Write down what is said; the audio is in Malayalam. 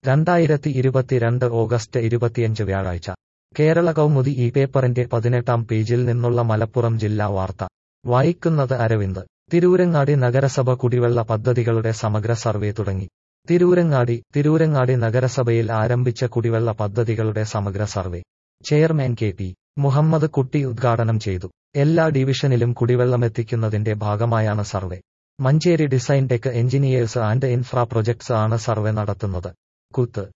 രണ്ടായിരത്തി ഇരുപത്തിരണ്ട് ഓഗസ്റ്റ് ഇരുപത്തിയഞ്ച് വ്യാഴാഴ്ച കേരള കൗമുദി ഈ പേപ്പറിന്റെ പതിനെട്ടാം പേജിൽ നിന്നുള്ള മലപ്പുറം ജില്ലാ വാർത്ത വായിക്കുന്നത് അരവിന്ദ് തിരൂരങ്ങാടി നഗരസഭ കുടിവെള്ള പദ്ധതികളുടെ സമഗ്ര സർവേ തുടങ്ങി തിരൂരങ്ങാടി തിരൂരങ്ങാടി നഗരസഭയിൽ ആരംഭിച്ച കുടിവെള്ള പദ്ധതികളുടെ സമഗ്ര survey chairman K P Muhammad Kutty ഉദ്ഘാടനം ചെയ്തു എല്ലാ ഡിവിഷനിലും കുടിവെള്ളമെത്തിക്കുന്നതിന്റെ ഭാഗമായാണ് survey Manjeri design tech engineers and infra projects ആണ് സർവേ നടത്തുന്നത് കുത്ത്